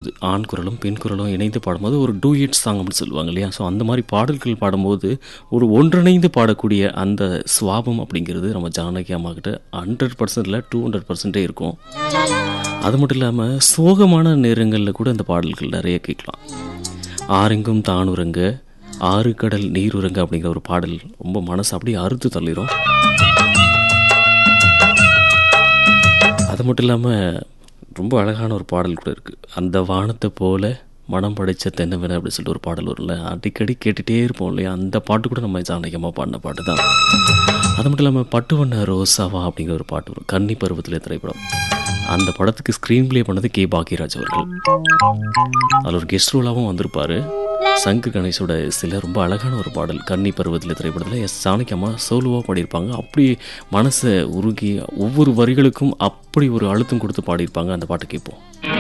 பாடும்போது ஆண் குரலும் பெண் குரலும் இணைந்து பாடும்போது ஒரு டூயட் சாங் அப்படின்னு சொல்லுவாங்க இல்லையா ஸோ அந்த மாதிரி பாடல்கள் பாடும்போது ஒரு ஒன்றிணைந்து பாடக்கூடிய அந்த சுவாபம் அப்படிங்கிறது நம்ம ஜானகி அம்மா கிட்ட ஹண்ட்ரட் பர்சன்டில் டூ ஹண்ட்ரட் பர்சன்டே இருக்கும் அது மட்டும் இல்லாமல் சோகமான நேரங்களில் கூட அந்த பாடல்கள் நிறைய கேட்கலாம் ஆரெங்கும் தானுரங்க ஆறு கடல் நீருரங்க அப்படிங்கிற ஒரு பாடல் ரொம்ப மனசு அப்படியே அறுத்து தள்ளிரும் அது மட்டும் இல்லாமல் ரொம்ப அழகான ஒரு பாடல் கூட இருக்குது அந்த வானத்தை போல மனம் படைச்ச தென்னவன அப்படின்னு சொல்லிட்டு ஒரு பாடல் வரும்ல அடிக்கடி கேட்டுகிட்டே இருப்போம் இல்லையா அந்த பாட்டு கூட நம்ம ஜானகியமாக பாடின பாட்டு தான் அது மட்டும் இல்லாமல் பட்டுவண்ண ரோசாவா அப்படிங்கிற ஒரு பாட்டு வரும் கன்னி பருவத்தில் திரைப்படம் அந்த படத்துக்கு ஸ்க்ரீன் ப்ளே பண்ணது கே பாக்யராஜ் அவர்கள் அதில் ஒரு கெஸ்ட் ரோலாகவும் வந்திருப்பார் சங்கர் கணேஷோட சில ரொம்ப அழகான ஒரு பாடல் கன்னி பருவத்தில் திரைப்படத்தில் எஸ் ஜானகி அம்மா சோலுவாக பாடியிருப்பாங்க அப்படி மனசை உருகி ஒவ்வொரு வரிகளுக்கும் அப்படி ஒரு அழுத்தம் கொடுத்து பாடியிருப்பாங்க அந்த பாட்டு கேட்போம்